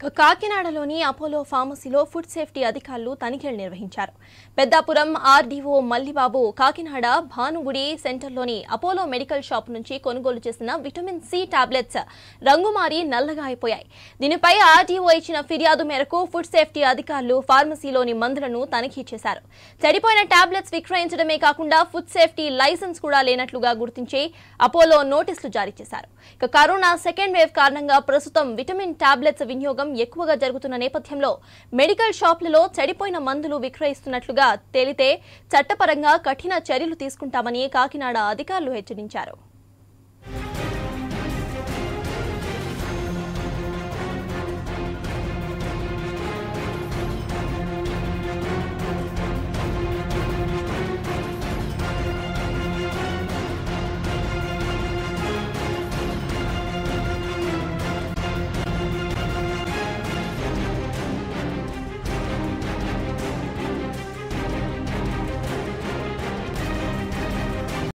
ఇక కాకినాడలోని అపోలో ఫార్మసీలో ఫుడ్ సేఫ్టీ అధికారులు తనిఖీలు నిర్వహించారు పెద్దాపురం ఆర్డీఓ మల్లిబాబు కాకినాడ భానుగుడి సెంటర్లోని అపోలో మెడికల్ షాప్ నుంచి కొనుగోలు చేసిన విటమిన్ సి టాబ్లెట్స్ రంగుమారి నల్లగా అయిపోయాయి దీనిపై ఆర్డీఓ ఇచ్చిన ఫిర్యాదు మేరకు ఫుడ్ సేఫ్టీ అధికారులు ఫార్మసీలోని మందులను తనిఖీ చేశారు చెడిపోయిన టాబ్లెట్స్ విక్రయించడమే కాకుండా ఫుడ్ సేఫ్టీ లైసెన్స్ కూడా లేనట్లుగా గుర్తించి అపోలో నోటీసులు జారీ చేశారు ఇక కరోనా సెకండ్ వేవ్ కారణంగా ప్రస్తుతం విటమిన్ టాబ్లెట్స్ వినియోగం ఎక్కువగా జరుగుతున్న నేపథ్యంలో మెడికల్ షాప్లలో చెడిపోయిన మందులు విక్రయిస్తున్నట్లుగా తేలితే చట్టపరంగా కఠిన చర్యలు తీసుకుంటామని కాకినాడ అధికారులు హెచ్చరించారు